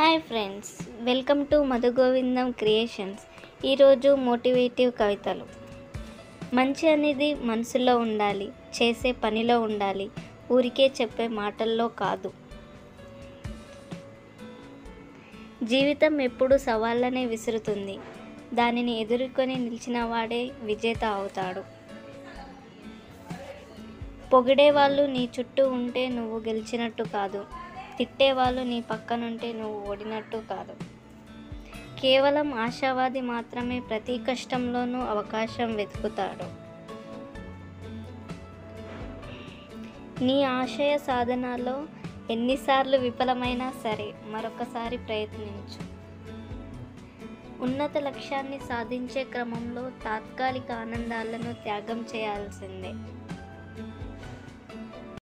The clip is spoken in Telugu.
hi friends welcome to Madhugovindam creations ఈరోజు మోటివేటివ్ కవితలు మంచి అనేది మనసులో ఉండాలి చేసే పనిలో ఉండాలి ఊరికే చెప్పే మాటల్లో కాదు జీవితం ఎప్పుడు సవాళ్ళనే విసురుతుంది దానిని ఎదుర్కొని నిలిచిన వాడే విజేత అవుతాడు పొగిడేవాళ్ళు నీ చుట్టూ ఉంటే నువ్వు గెలిచినట్టు కాదు తిట్టేవాళ్ళు నీ పక్కనుంటే నువ్వు ఓడినట్టు కాదు కేవలం ఆశావాది మాత్రమే ప్రతి కష్టంలోనూ అవకాశం వెతుకుతాడు నీ ఆశయ సాధనలో ఎన్నిసార్లు విఫలమైనా సరే మరొకసారి ప్రయత్నించు ఉన్నత లక్ష్యాన్ని సాధించే క్రమంలో తాత్కాలిక ఆనందాలను త్యాగం చేయాల్సిందే